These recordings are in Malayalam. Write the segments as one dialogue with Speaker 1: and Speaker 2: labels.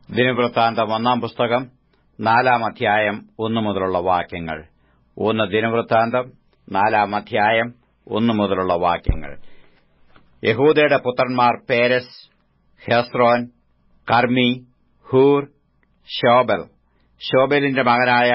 Speaker 1: ദിനവൃത്താന്തം ഒന്നാം പുസ്തകം നാലാം അധ്യായം ഒന്നു മുതലുള്ള വാക്യങ്ങൾ ഒന്ന് ദിനവൃത്താന്തം നാലാം അധ്യായം ഒന്നു മുതലുള്ള വാക്യങ്ങൾ യഹൂദയുടെ പുത്രന്മാർ Perez Hezron Carmi Hur Shobal ഷോബലിന്റെ മകനായ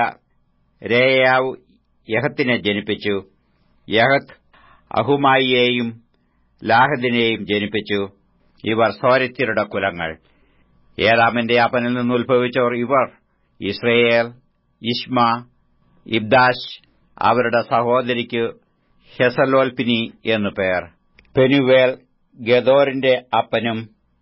Speaker 1: രേയാവ് യഹത്തിനെ ജനിപ്പിച്ചു യഹത്ത് അഹുമായിയെയും ലാഹദിനെയും ജനിപ്പിച്ചു ഇവർ സോരത്യരുടെ കുലങ്ങൾ ഏറാമിന്റെ അപ്പനിൽ നിന്ന് ഉത്ഭവിച്ചവർ ഇവർ ഇസ്രയേൽ ഇഷ്മ ഇബ്ദാഷ് അവരുടെ സഹോദരിക്ക് ഹെസലോൽപിനി എന്നു പേർ പെനുവേൽ ഗദോറിന്റെ അപ്പനും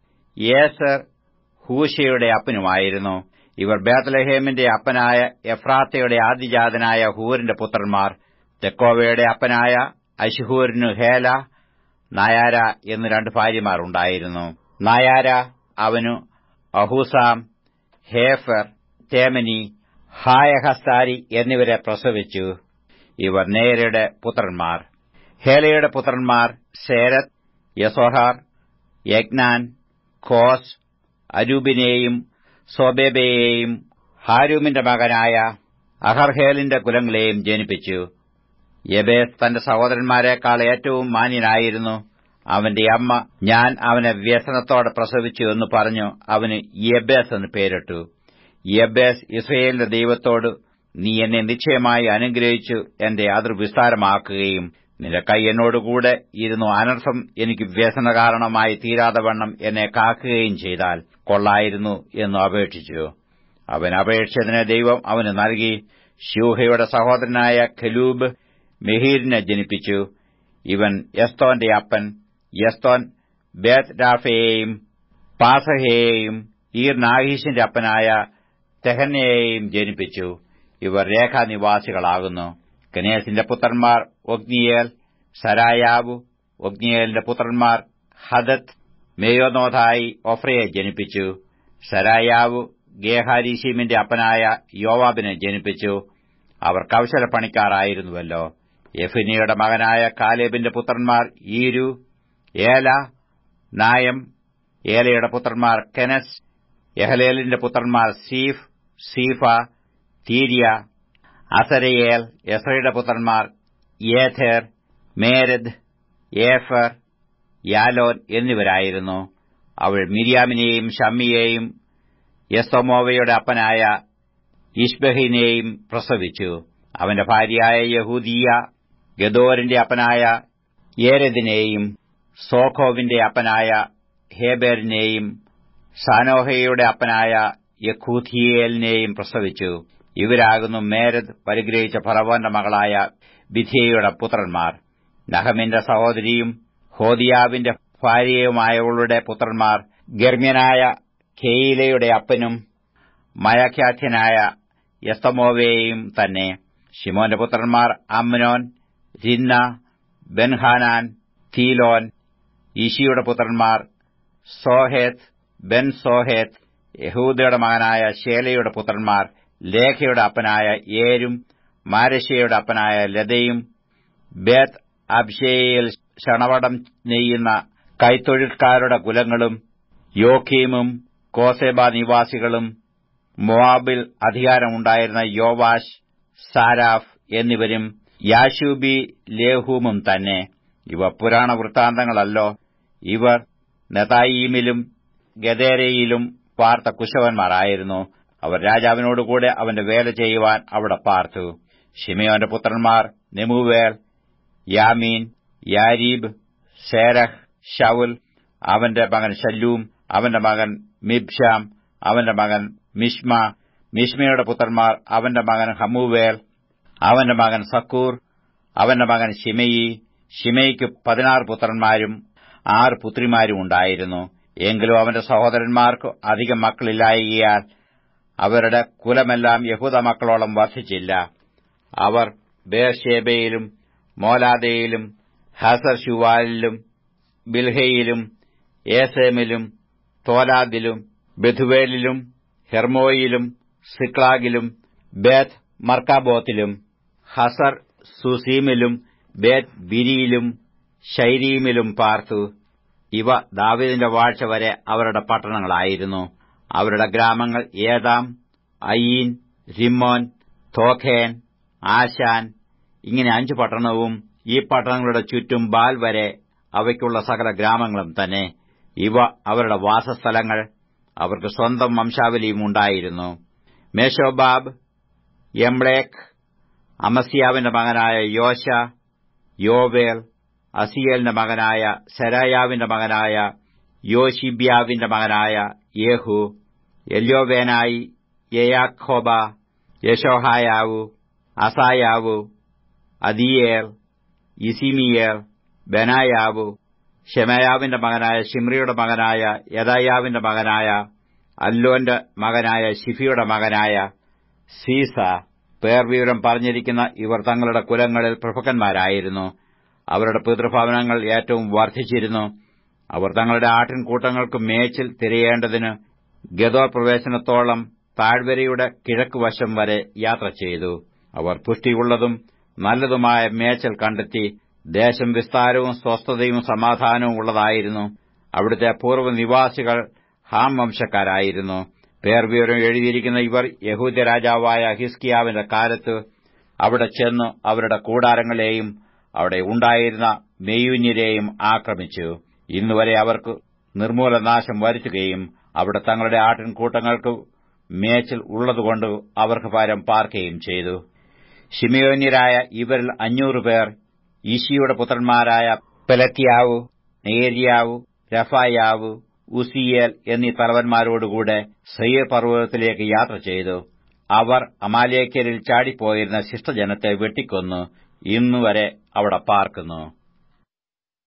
Speaker 1: യേസർ ഹൂഷയുടെ അപ്പനുമായിരുന്നു ഇവർ ബേത്ലഹേമിന്റെ അപ്പനായ എഫ്രാത്തയുടെ ആദിജാതനായ ഹൂരിന്റെ പുത്രന്മാർ തെക്കോവയുടെ അപ്പനായ അശ്ഹൂരിനു ഹേല നായാര എന്ന് രണ്ട് ഭാര്യമാർ ഉണ്ടായിരുന്നു നായാര അവനു അഹൂസാം ഹേഫർ തേമനി ഹായഹസ്താരി എന്നിവരെ പ്രസവിച്ചു ഇവർ നേരയുടെ പുത്രന്മാർ ഹേലയുടെ പുത്രന്മാർ സേരത് യസോഹാർ യഗ്നാൻ ഖോസ് അരൂബിനെയും സോബേബയെയും ഹാരൂമിന്റെ മകനായ അഹർഹേലിന്റെ കുലങ്ങളെയും ജനിപ്പിച്ചു യബേസ് തന്റെ സഹോദരന്മാരെക്കാൾ ഏറ്റവും മാന്യനായിരുന്നു അവന്റെ അമ്മ ഞാൻ അവനെ വ്യസനത്തോടെ പ്രസവിച്ചു എന്ന് പറഞ്ഞു അവന് യബേസ് എന്ന് പേരിട്ടു യബേസ് ഇസ്രയേലിന്റെ ദൈവത്തോട് നീ എന്നെ നിശ്ചയമായി അനുഗ്രഹിച്ചു എന്റെ അതിർ വിസ്താരമാക്കുകയും നിന്റെ കൈ എന്നോടുകൂടെ ഇരുന്നു അനർത്ഥം എനിക്ക് വ്യസന കാരണമായി തീരാതെ വണ്ണം എന്നെ കാക്കുകയും ചെയ്താൽ കൊള്ളായിരുന്നു എന്ന് അപേക്ഷിച്ചു അവൻ അപേക്ഷിച്ചതിനെ ദൈവം അവന് നൽകി ഷൂഹയുടെ സഹോദരനായ ഖലൂബ് മെഹീരിനെ ജനിപ്പിച്ചു ഇവൻ യസ്തോന്റെ അപ്പൻ യസ്തോൻ ബേത് രാഫയെയും പാസഹയെയും ഈർ നാഹീഷിന്റെ അപ്പനായ തെഹനയെയും ജനിപ്പിച്ചു ഇവർ രേഖാനിവാസികളാകുന്നു കനേസിന്റെ പുത്രന്മാർ ഒഗ്നിയേൽ സരായാവു ഒഗ്നിയേലിന്റെ പുത്രന്മാർ ഹദത്ത് മേയോനോഥായി ഒഫ്രയെ ജനിപ്പിച്ചു സരായാവു ഗേഹാരീശീമിന്റെ അപ്പനായ യോവാബിനെ ജനിപ്പിച്ചു അവർ കൗശലപ്പണിക്കാരായിരുന്നുവല്ലോ യഫിനിയുടെ മകനായ കാലേബിന്റെ പുത്രന്മാർ ഈരു ഏല നായം ഏലയുടെ പുത്രന്മാർ കെനസ് യഹലേലിന്റെ പുത്രന്മാർ സീഫ് സീഫ തീരിയ അസരയേൽ യസ്രയുടെ പുത്രന്മാർ യേഥേർ മേരദ് ഏഫർ യാലോൻ എന്നിവരായിരുന്നു അവൾ മിരിയാമിനെയും ഷമ്മിയെയും യസ്തോമോവയുടെ അപ്പനായ ഇഷ്ബഹിനെയും പ്രസവിച്ചു അവന്റെ ഭാര്യയായ യഹൂദിയ ഗദോറിന്റെ അപ്പനായ യേരദിനെയും സോഖോവിന്റെ അപ്പനായ ഹേബേറിനെയും സാനോഹയുടെ അപ്പനായ യഖൂഥിയേലിനെയും പ്രസവിച്ചു ഇവരാകുന്നു മേരദ് പരിഗ്രഹിച്ച ഫറവോന്റെ മകളായ ബിഥിയയുടെ പുത്രന്മാർ നഹമിന്റെ സഹോദരിയും ഹോദിയാവിന്റെ ഭാര്യയുമായവളുടെ പുത്രന്മാർ ഗർമ്യനായ ഖെയിലയുടെ അപ്പനും മയഖ്യാഖ്യനായ യസ്തമോവയെയും തന്നെ ഷിമോന്റെ പുത്രന്മാർ അമ്നോൻ രിന്ന ബെൻഹാനാൻ തീലോൻ ഈശിയുടെ പുത്രന്മാർ സോഹേത്ത് ബെൻ സോഹേത്ത് യഹൂദയുടെ മകനായ ശേലയുടെ പുത്രന്മാർ ലേഖയുടെ അപ്പനായ ഏരും മാരശയുടെ അപ്പനായ ലതയും ബേത്ത് അബ്ഷേയിൽ ക്ഷണവടം നെയ്യുന്ന കൈത്തൊഴിൽക്കാരുടെ കുലങ്ങളും യോക്കീമും കോസേബ നിവാസികളും മോവാബിൽ അധികാരമുണ്ടായിരുന്ന യോവാഷ് സാരാഫ് എന്നിവരും യാശൂബി ലേഹൂമും തന്നെ ഇവ പുരാണ വൃത്താന്തങ്ങളല്ലോ ഇവർ നെതായീമിലും ഗദേരയിലും പാർത്ത കുശവന്മാരായിരുന്നു അവർ രാജാവിനോടുകൂടെ അവന്റെ വേല ചെയ്യുവാൻ അവിടെ പാർത്തു ഷിമയോന്റെ പുത്രന്മാർ നെമുവേൽ യാമീൻ യാരീബ് സേരഹ് ഷൌൽ അവന്റെ മകൻ ഷല്ലൂം അവന്റെ മകൻ മിബ്ഷാം അവന്റെ മകൻ മിഷ്മ മിഷ്മയുടെ പുത്രന്മാർ അവന്റെ മകൻ ഹമുവേൽ അവന്റെ മകൻ സക്കൂർ അവന്റെ മകൻ ഷിമയി ഷിമയ്ക്ക് പതിനാറ് പുത്രന്മാരും ആറ് പുത്രിമാരും ഉണ്ടായിരുന്നു എങ്കിലും അവന്റെ സഹോദരന്മാർക്ക് അധികം മക്കളില്ലായകയാൽ അവരുടെ കുലമെല്ലാം യഹൂദ മക്കളോളം വർദ്ധിച്ചില്ല അവർ ബേർഷേബയിലും മോലാദയിലും ഹസർ ഷുവാലിലും ബിൽഹയിലും ഏസേമിലും തോലാദിലും ബെഥുവേലിലും ഹെർമോയിലും സിക്ലാഗിലും ബേത്ത് മർക്കാബോത്തിലും ഹസർ സുസീമിലും ബേത്ത് ബിരിയിലും ഷൈരീമിലും പാർത്തു ഇവ ദാവീദിന്റെ വാഴ്ച വരെ അവരുടെ പട്ടണങ്ങളായിരുന്നു അവരുടെ ഗ്രാമങ്ങൾ ഏതാം അയീൻ റിമ്മോൻ തോഖേൻ ആശാൻ ഇങ്ങനെ അഞ്ചു പട്ടണവും ഈ പട്ടണങ്ങളുടെ ചുറ്റും ബാൽ വരെ അവയ്ക്കുള്ള സകല ഗ്രാമങ്ങളും തന്നെ ഇവ അവരുടെ വാസസ്ഥലങ്ങൾ അവർക്ക് സ്വന്തം വംശാവലിയും ഉണ്ടായിരുന്നു മേഷോബാബ് എംബ്ലേക്ക് അമസിയാവിന്റെ മകനായ യോശ യോവേൽ അസിയേലിന്റെ മകനായ സെരായാവിന്റെ മകനായ യോഷിബ്യാവിന്റെ മകനായ യേഹു എല്യോവേനായി യയാഖോബ യശോഹായാവു അസായാവു അദിയേൽ ഇസിമിയേൽ ബെനായാവു ഷെമയാവിന്റെ മകനായ ഷിമ്രിയുടെ മകനായ യദായാവിന്റെ മകനായ അല്ലോന്റെ മകനായ ഷിഫിയുടെ മകനായ സീസ പേർവിവരം പറഞ്ഞിരിക്കുന്ന ഇവർ തങ്ങളുടെ കുലങ്ങളിൽ പ്രഭുക്കന്മാരായിരുന്നു അവരുടെ പിതൃഭവനങ്ങൾ ഏറ്റവും വർദ്ധിച്ചിരുന്നു അവർ തങ്ങളുടെ ആട്ടിൻകൂട്ടങ്ങൾക്ക് മേച്ചിൽ തിരയേണ്ടതിന് ഗദോർ പ്രവേശനത്തോളം താഴ്വരയുടെ കിഴക്കുവശം വരെ യാത്ര ചെയ്തു അവർ പുഷ്ടിയുള്ളതും നല്ലതുമായ മേച്ചൽ കണ്ടെത്തി ദേശം വിസ്താരവും സ്വസ്ഥതയും സമാധാനവും ഉള്ളതായിരുന്നു അവിടുത്തെ പൂർവ്വനിവാസികൾ ഹാം വംശക്കാരായിരുന്നു പേർവിവരം എഴുതിയിരിക്കുന്ന ഇവർ യഹൂദ്യ രാജാവായ ഹിസ്കിയാവിന്റെ കാലത്ത് അവിടെ ചെന്ന് അവരുടെ കൂടാരങ്ങളെയും അവിടെ ഉണ്ടായിരുന്ന മെയ്യുഞ്ഞിരെയും ആക്രമിച്ചു ഇന്നുവരെ അവർക്ക് നിർമൂലനാശം വരുത്തുകയും അവിടെ തങ്ങളുടെ ആട്ടിൻകൂട്ടങ്ങൾക്ക് മേച്ചിൽ ഉള്ളതുകൊണ്ട് അവർക്ക് പരം പാർക്കുകയും ചെയ്തു ഷിമയോന്യരായ ഇവരിൽ അഞ്ഞൂറ് പേർ ഈശിയുടെ പുത്രന്മാരായ പെലത്തിയാവു നേരിയാവു രഫായാവു ഉസിയേൽ എന്നീ തലവന്മാരോടുകൂടെ സയ്യർ പർവ്വതത്തിലേക്ക് യാത്ര ചെയ്തു അവർ അമാലേക്യരിൽ ചാടിപ്പോയിരുന്ന ശിഷ്ടജനത്തെ വെട്ടിക്കൊന്നു ഇന്നുവരെ അവിടെ പാർക്കുന്നു